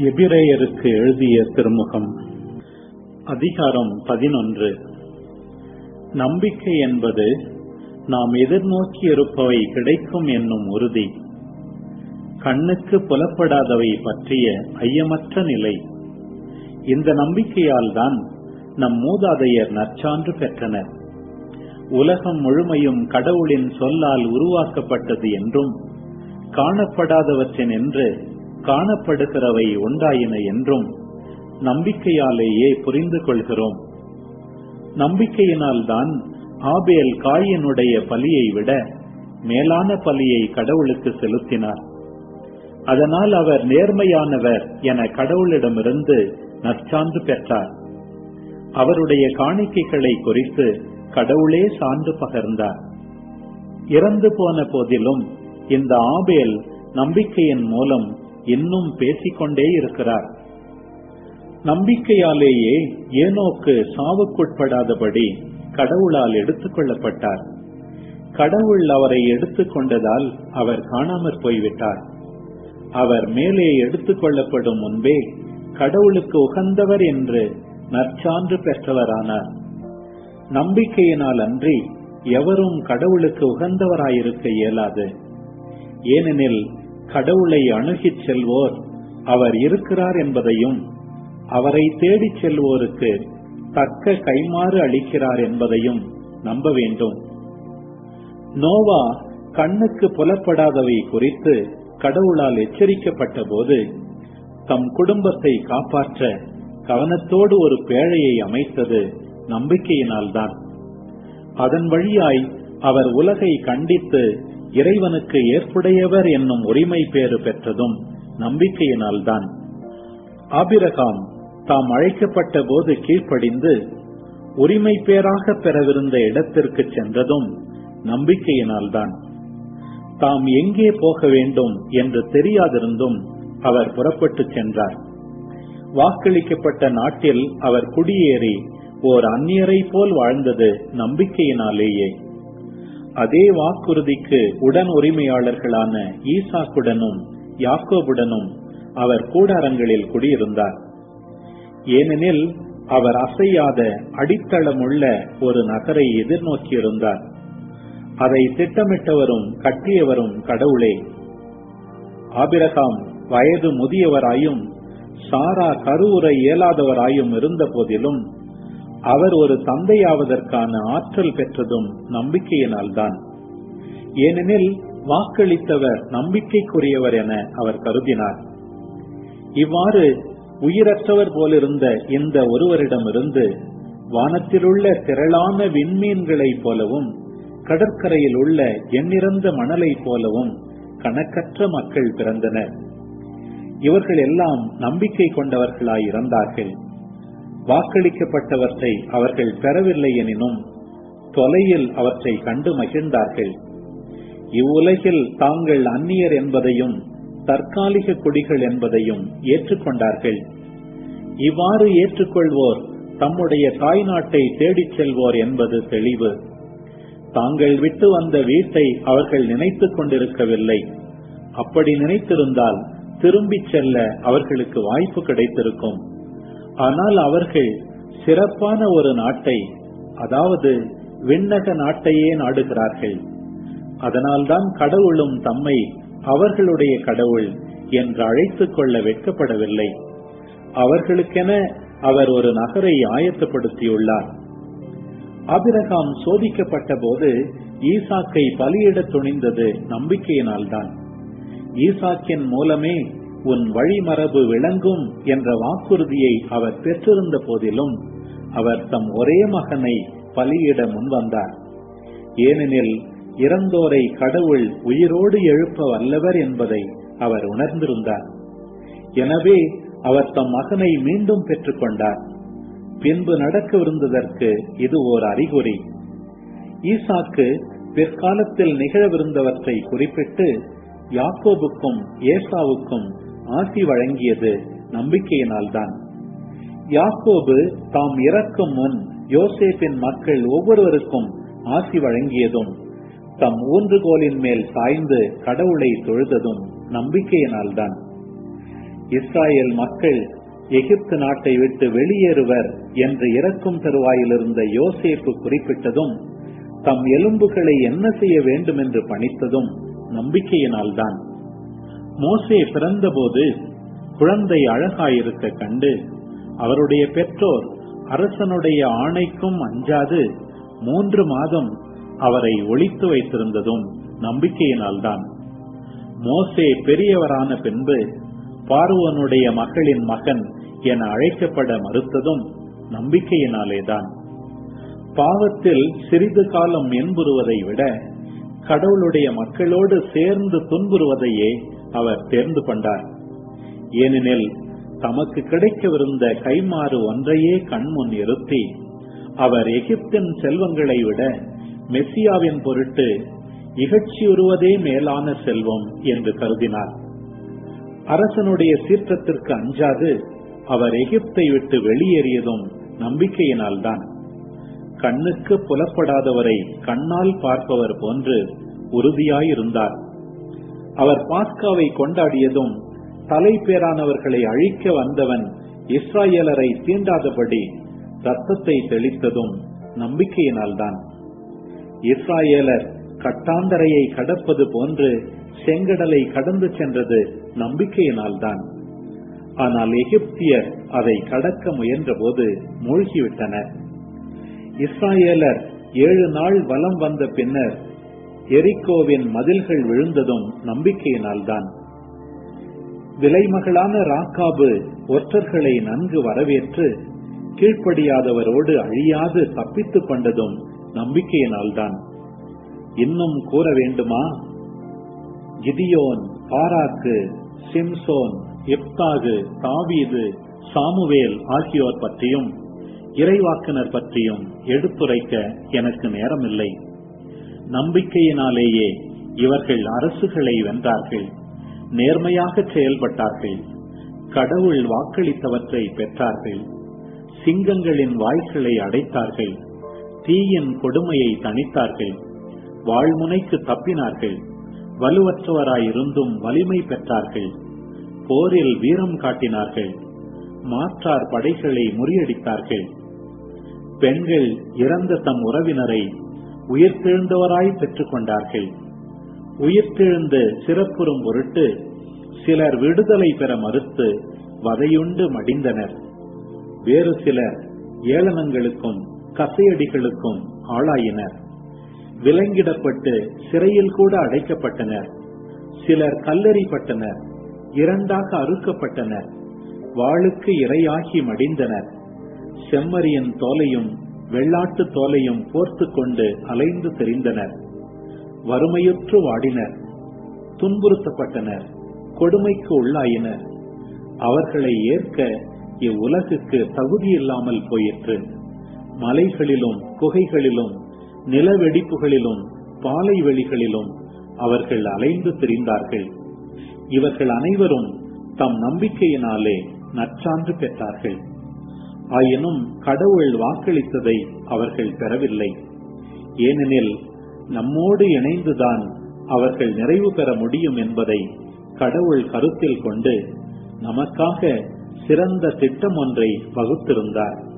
எபிரேயருக்கு எழுதிய திருமுகம் அதிகாரம் பதினொன்று நம்பிக்கை என்பது நாம் எதிர்நோக்கி இருப்பவை கிடைக்கும் என்னும் உறுதி கண்ணுக்கு புலப்படாதவை பற்றிய ஐயமற்ற நிலை இந்த நம்பிக்கையால் தான் நம் மூதாதையர் நற்சான்று பெற்றனர் உலகம் முழுமையும் கடவுளின் சொல்லால் உருவாக்கப்பட்டது என்றும் காணப்படாதவற்றின் என்று காணப்படுகிறவை உண்டாயின என்றும் நம்பிக்கையாலேயே புரிந்து கொள்கிறோம் நம்பிக்கையினால் தான் ஆபேல் காயினுடைய பலியை விட மேலான பலியை கடவுளுக்கு செலுத்தினார் அதனால் அவர் நேர்மையானவர் என கடவுளிடமிருந்து நற்சான்று பெற்றார் அவருடைய காணிக்கைகளை குறித்து கடவுளே சான்று பகர்ந்தார் இறந்து போன போதிலும் இந்த ஆபேல் நம்பிக்கையின் மூலம் இன்னும் பேசிக்கொண்டே இருக்கிறார் நம்பிக்கையாலேயே ஏனோக்கு சாவுக்குட்படாதபடி கடவுளால் எடுத்துக் கொள்ளப்பட்டார் கடவுள் அவரை எடுத்துக் கொண்டதால் அவர் காணாமற் போய்விட்டார் அவர் மேலே எடுத்துக் கொள்ளப்படும் முன்பே கடவுளுக்கு உகந்தவர் என்று நற்சான்று பெற்றவரானார் நம்பிக்கையினால் அன்றி எவரும் கடவுளுக்கு உகந்தவராயிருக்க இயலாது ஏனெனில் கடவுளை அணுகிச் செல்வோர் அவர் இருக்கிறார் என்பதையும் அவரை தேடிச் செல்வோருக்கு தக்க கைமாறு அளிக்கிறார் என்பதையும் நம்ப வேண்டும் நோவா கண்ணுக்கு புலப்படாதவை குறித்து கடவுளால் எச்சரிக்கப்பட்ட போது தம் குடும்பத்தை காப்பாற்ற கவனத்தோடு ஒரு பேழையை அமைத்தது நம்பிக்கையினால்தான் அதன் வழியாய் அவர் உலகை கண்டித்து இறைவனுக்கு ஏற்புடையவர் என்னும் உரிமை பேறு பெற்றதும் நம்பிக்கையினால்தான் ஆபிரகாம் தாம் அழைக்கப்பட்ட போது கீழ்ப்படிந்து உரிமை பேராக பெறவிருந்த இடத்திற்கு சென்றதும் நம்பிக்கையினால்தான் தாம் எங்கே போக வேண்டும் என்று தெரியாதிருந்தும் அவர் புறப்பட்டு சென்றார் வாக்களிக்கப்பட்ட நாட்டில் அவர் குடியேறி ஓர் அந்நியரை போல் வாழ்ந்தது நம்பிக்கையினாலேயே அதே வாக்குறுதிக்கு உடன் உரிமையாளர்களான ஈசாக்குடனும் யாக்கோபுடனும் அவர் கூடாரங்களில் குடியிருந்தார் ஏனெனில் அவர் அசையாத அடித்தளமுள்ள ஒரு நகரை எதிர்நோக்கியிருந்தார் அதை திட்டமிட்டவரும் கட்டியவரும் கடவுளே ஆபிரகாம் வயது முதியவராயும் சாரா கருவுற இயலாதவராயும் இருந்த போதிலும் அவர் ஒரு தந்தையாவதற்கான ஆற்றல் பெற்றதும் நம்பிக்கையினால்தான் ஏனெனில் வாக்களித்தவர் நம்பிக்கைக்குரியவர் என அவர் கருதினார் இவ்வாறு உயிரற்றவர் போலிருந்த இந்த ஒருவரிடமிருந்து வானத்திலுள்ள திரளான விண்மீன்களைப் போலவும் கடற்கரையில் உள்ள எண்ணிறந்த மணலைப் போலவும் கணக்கற்ற மக்கள் பிறந்தனர் இவர்கள் எல்லாம் நம்பிக்கை கொண்டவர்களாய் இறந்தார்கள் வாக்களிக்கப்பட்டவற்றை அவர்கள் பெறவில்லை எனினும் தொலையில் அவற்றை கண்டு மகிழ்ந்தார்கள் இவ்வுலகில் தாங்கள் அந்நியர் என்பதையும் தற்காலிக குடிகள் என்பதையும் ஏற்றுக்கொண்டார்கள் இவ்வாறு ஏற்றுக்கொள்வோர் தம்முடைய தாய் நாட்டை தேடிச் செல்வோர் என்பது தெளிவு தாங்கள் விட்டு வந்த வீட்டை அவர்கள் நினைத்துக் கொண்டிருக்கவில்லை அப்படி நினைத்திருந்தால் திரும்பிச் செல்ல அவர்களுக்கு வாய்ப்பு கிடைத்திருக்கும் ஆனால் அவர்கள் சிறப்பான ஒரு நாட்டை அதாவது விண்ணக நாட்டையே நாடுகிறார்கள் அதனால்தான் கடவுளும் தம்மை அவர்களுடைய கடவுள் என்று அழைத்துக் கொள்ள வெட்கப்படவில்லை அவர்களுக்கென அவர் ஒரு நகரை ஆயத்தப்படுத்தியுள்ளார் அபிரகாம் சோதிக்கப்பட்ட போது ஈசாக்கை பலியிட துணிந்தது நம்பிக்கையினால்தான் ஈசாக்கின் மூலமே உன் வழிமரபு விளங்கும் என்ற வாக்குறுதியை அவர் பெற்றிருந்த போதிலும் அவர் தம் ஒரே மகனை பலியிட முன்வந்தார் ஏனெனில் இறந்தோரை கடவுள் உயிரோடு எழுப்ப வல்லவர் என்பதை அவர் உணர்ந்திருந்தார் எனவே அவர் தம் மகனை மீண்டும் பெற்றுக்கொண்டார் பின்பு நடக்கவிருந்ததற்கு இது ஓர் அறிகுறி ஈசாக்கு பிற்காலத்தில் நிகழவிருந்தவற்றை குறிப்பிட்டு யாக்கோபுக்கும் ஏசாவுக்கும் ஆசி வழங்கியது நம்பிக்கையினால்தான் யாக்கோபு தாம் இறக்கும் முன் யோசேப்பின் மக்கள் ஒவ்வொருவருக்கும் ஆசி வழங்கியதும் தம் ஊன்றுகோலின் மேல் சாய்ந்து கடவுளை தொழுததும் நம்பிக்கையினால்தான் இஸ்ராயேல் மக்கள் எகிப்து நாட்டை விட்டு வெளியேறுவர் என்று இறக்கும் தருவாயில் இருந்த யோசேப்பு குறிப்பிட்டதும் தம் எலும்புகளை என்ன செய்ய வேண்டும் என்று பணித்ததும் நம்பிக்கையினால்தான் மோசே பிறந்தபோது குழந்தை அழகாயிருக்க கண்டு அவருடைய பெற்றோர் அரசனுடைய ஆணைக்கும் அஞ்சாது மூன்று மாதம் அவரை ஒளித்து வைத்திருந்ததும் நம்பிக்கையினால்தான் மோசே பெரியவரான பின்பு பார்வோனுடைய மகளின் மகன் என அழைக்கப்பட மறுத்ததும் நம்பிக்கையினாலேதான் பாவத்தில் சிறிது காலம் என்புறுவதை விட கடவுளுடைய மக்களோடு சேர்ந்து துன்புறுவதையே அவர் தேர்ந்து கொண்டார் ஏனெனில் தமக்கு கிடைக்கவிருந்த கைமாறு ஒன்றையே கண்முன் இருத்தி அவர் எகிப்தின் செல்வங்களை விட மெஸ்ஸியாவின் பொருட்டு இகழ்ச்சியுறுவதே மேலான செல்வம் என்று கருதினார் அரசனுடைய சீற்றத்திற்கு அஞ்சாது அவர் எகிப்தை விட்டு வெளியேறியதும் நம்பிக்கையினால்தான் கண்ணுக்கு புலப்படாதவரை கண்ணால் பார்ப்பவர் போன்று உறுதியாயிருந்தார் அவர் பாஸ்காவை கொண்டாடியதும் தலை பேரானவர்களை அழிக்க வந்தவன் இஸ்ராயலரை தீண்டாதபடி ரத்தத்தை தெளித்ததும் நம்பிக்கையினால்தான் இஸ்ராயேலர் கட்டாந்தரையை கடப்பது போன்று செங்கடலை கடந்து சென்றது நம்பிக்கையினால்தான் ஆனால் எகிப்தியர் அதை கடக்க முயன்றபோது மூழ்கிவிட்டனர் இஸ்ராயேலர் ஏழு நாள் வலம் வந்த பின்னர் எரிக்கோவின் மதில்கள் விழுந்ததும் நம்பிக்கையினால்தான் விலைமகளான ராக்காபு ஒற்றர்களை நன்கு வரவேற்று கீழ்ப்படியாதவரோடு அழியாது தப்பித்துக் கொண்டதும் நம்பிக்கையினால்தான் இன்னும் கூற வேண்டுமா கிதியோன் பாராக்கு சிம்சோன் எப்தாகு தாவீது சாமுவேல் ஆகியோர் பற்றியும் இறைவாக்கினர் பற்றியும் எடுத்துரைக்க எனக்கு நேரமில்லை நம்பிக்கையினாலேயே இவர்கள் அரசுகளை வென்றார்கள் நேர்மையாக செயல்பட்டார்கள் கடவுள் வாக்களித்தவற்றை பெற்றார்கள் சிங்கங்களின் வாய்களை அடைத்தார்கள் தீயின் கொடுமையை தணித்தார்கள் வாழ்முனைக்கு தப்பினார்கள் வலுவற்றவராயிருந்தும் வலிமை பெற்றார்கள் போரில் வீரம் காட்டினார்கள் மாற்றார் படைகளை முறியடித்தார்கள் பெண்கள் இறந்த தம் உறவினரை உயிர்த்தெழுந்தவராய் பெற்றுக் கொண்டார்கள் உயிர்த்தெழுந்து சிறப்புறும் பொருட்டு சிலர் விடுதலை பெற மறுத்து வதையுண்டு மடிந்தனர் வேறு சிலர் ஏளனங்களுக்கும் கசையடிகளுக்கும் ஆளாயினர் விலங்கிடப்பட்டு சிறையில் கூட அடைக்கப்பட்டனர் சிலர் கல்லறிப்பட்டனர் இரண்டாக அறுக்கப்பட்டனர் வாளுக்கு இரையாகி மடிந்தனர் செம்மறியின் தோலையும் வெள்ளாட்டு தோலையும் போர்த்து கொண்டு அலைந்து தெரிந்தனர் வறுமையுற்று வாடினர் துன்புறுத்தப்பட்டனர் கொடுமைக்கு உள்ளாயினர் அவர்களை ஏற்க இவ்வுலகுக்கு தகுதியில்லாமல் போயிற்று மலைகளிலும் குகைகளிலும் நிலவெடிப்புகளிலும் பாலை வெளிகளிலும் அவர்கள் அலைந்து திரிந்தார்கள் இவர்கள் அனைவரும் தம் நம்பிக்கையினாலே நற்சான்று பெற்றார்கள் ஆயினும் கடவுள் வாக்களித்ததை அவர்கள் பெறவில்லை ஏனெனில் நம்மோடு இணைந்துதான் அவர்கள் நிறைவு பெற முடியும் என்பதை கடவுள் கருத்தில் கொண்டு நமக்காக சிறந்த திட்டம் ஒன்றை வகுத்திருந்தார்